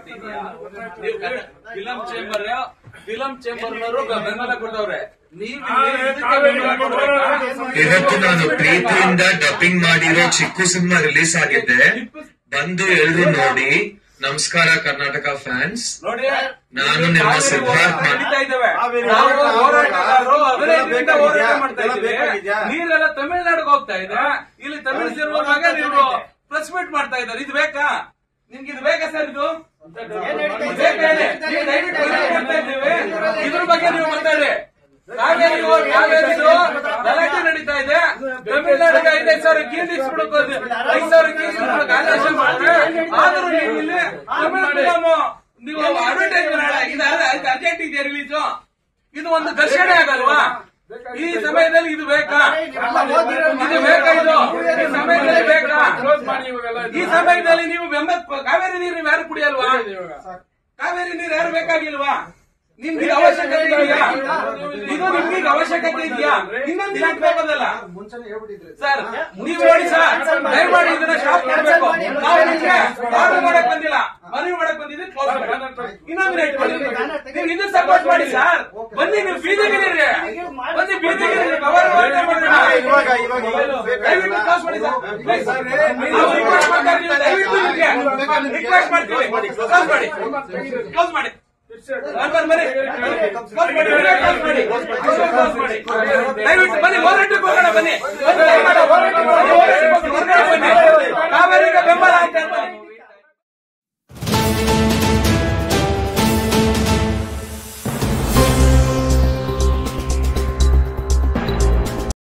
ಇದೆಯಾ ನೀವು film chamber film ಚೇಂಬರ್ನವರು ಬೆಂಬಲ ಕೊಟ್ಟವ್ರೆ ನೀವು ಇಲ್ಲಿ ಇದಕ್ಕೆ ಬೆಂಬಲ ಕೊಡ್ಬೇಕಾ? ಇವತ್ತು ನಾನು ಪ್ರೀತಿಯಿಂದ ಡಬ್ಬಿಂಗ್ ಮಾಡಿರೋ ಚಿಕ್ಕು ಸಿನಿಮಾ ರಿಲೀಸ್ ಆಗಿದೆ ಬಂದು ಎಲ್ರು ನೋಡಿ ನಮಸ್ಕಾರ ಕರ್ನಾಟಕ ಫ್ಯಾನ್ಸ್ ನೋಡಿ ನಾನು ನಿಮ್ಮ ಸಿದ್ಧಾರ್ಥ್ ಮಾತ್- ನಡೀತಾ ಇದ್ದೇವೆ ನಾವು ಹೋರಾಟಗಾರರು ಹದಿನೈದರಿಂದ ಹೋರಾಟ ಮಾಡ್ತಾ ಇದ್ದೀವಿ ನೀರೆಲ್ಲ ತಮಿಳ್ನಾಡಿಗೆ ಹೋಗ್ತಾ ಇದೆ ಇಲ್ಲಿ ತಮಿಳ್ ಸೇರುವಾಗ ನೀವು ಪ್ರೆಸ್ ಮೀಟ್ ಮಾಡ್ತಾ ಇದ್ದಾರೆ ಇದು ಬೇಕಾ ನಿಮ್ಗೆ ಇದು ಬೇಕಾ ಸರ್ ಇದು ಇದು ಬೇಕಾ ಹೇಳಿ? ನೀವು ದಯವಿಟ್ಟು ಮನವಿ ಮಾಡ್ತಾ ಇದ್ದೀವಿ ಇದ್ರ ಬಗ್ಗೆ ನೀವು ಮಾತಾಡಿ ಕಾವೇರಿ ಕಾವೇರಿದು ಗಲಾಟೆ ನಡೀತಾ ಇದೆ ತಮಿಳ್ನಾಡಿಗೆ ಐದೈದು ಸಾವಿರ ಕೇಸ್ ಇಸ್ಬಿಡಕ್ ಐದು ಸಾವಿರ ಕೇಸ್ ಇಸ್ಬಿಡಕ್ ಆದೇಶ ಮಾಡ್ತಾರೆ ಆದ್ರೂ ನೀವು ಇಲ್ಲಿ ತಮಿಳ್ ಫಿಲಮ್ ನೀವು ಅಡ್ವರ್ಟೈಸ್ಮೆಂಟ್ ಇದು ಅರ್ಜೆಂಟ್ ಇದೆಯಾ ರಿಲೀಸು ಇದು ಒಂದು ಘರ್ಷಣೆ ಆಗಲ್ವಾ ಈ ಸಮಯದಲ್ಲಿ ಇದು ಬೇಕಾ ಇದು ಬೇಕಾ ಇದು ಈ ಸಮಯದಲ್ಲಿ ಬೇಕಾ ಈ ಸಮಯದಲ್ಲಿ ನೀವು ಬೆಂಬಲ ಕಾವೇರಿ ನೀರು ನೀವು ಯಾರು ಕುಡಿಯಲ್ವಾ ಕಾವೇರಿ ನೀರು ಯಾರು ಬೇಕಾಗಿಲ್ವಾ ನಿಮ್ಗೆ ಇದು ಅವಶ್ಯಕತೆ ಇದೆಯಾ ಇದು ನಿಮ್ಗೆ ಈಗ ಅವಶ್ಯಕತೆ ಇದೆಯಾ ಇನ್ನೊಂದು ದಿನಕ್ಕೆ ಹೋಗೋದಲ್ಲ ಸರ್ ನೀವು ನೋಡಿ ಸರ್ ದಯಮಾಡಿ ಇದನ್ನ ಸ್ಟಾಪ್ ಮಾಡಬೇಕು ನಾವು ನಿಮ್ಗೆ ಆರ್ಡರ್ ಮಾಡಕ್ ಬಂದಿಲ್ಲ ಮನವಿ ಮಾಡಕ್ ಬಂದಿದ್ದೀವಿ ಕ್ಲೋಸ್ ಮಾಡಿ ಇನ್ನೊಂದು ರೇಟ್ ಮಾಡಿ ನೀವು ಇದು ಸಪೋರ್ಟ್ ಮಾಡಿ ಸರ್ ಬನ್ನಿ ನೀವು ಬೀದಿಗಿರಿ ಬನ್ನಿ ಬೀದಿಗಿರಿ ಕವರ್ ದಯವಿಟ್ಟು ಕ್ಲೋಸ್ ಮಾಡಿ ಸರ್ ನಾವು ರಿಕ್ವೆಸ್ಟ್ ಮಾಡ್ತಾ ಇದ್ದೀವಿ ದಯವಿಟ್ಟು ನಿಮ್ಗೆ ರಿಕ್ವೆಸ್ಟ್ ಮಾಡ್ತೀವಿ ಕ್ಲೋಸ್ ಮಾಡಿ ಕ್ಲೋಸ್ ಮಾಡಿ ಬರ್ಬರ್ ಬನ್ನಿ ಕ್ಲೋಸ್ ಮಾಡಿ ಕ್ಲೋಸ್ ಮಾಡಿ ಕ್ಲೋಸ್ ಮಾಡಿ ದಯವಿಟ್ಟು ಬನ್ನಿ ಹೋರಾಟಕ್ಕೆ ಹೋಗೋಣ ಬನ್ನಿ ಬನ್ನಿ, ದಯಮಾಡಿ.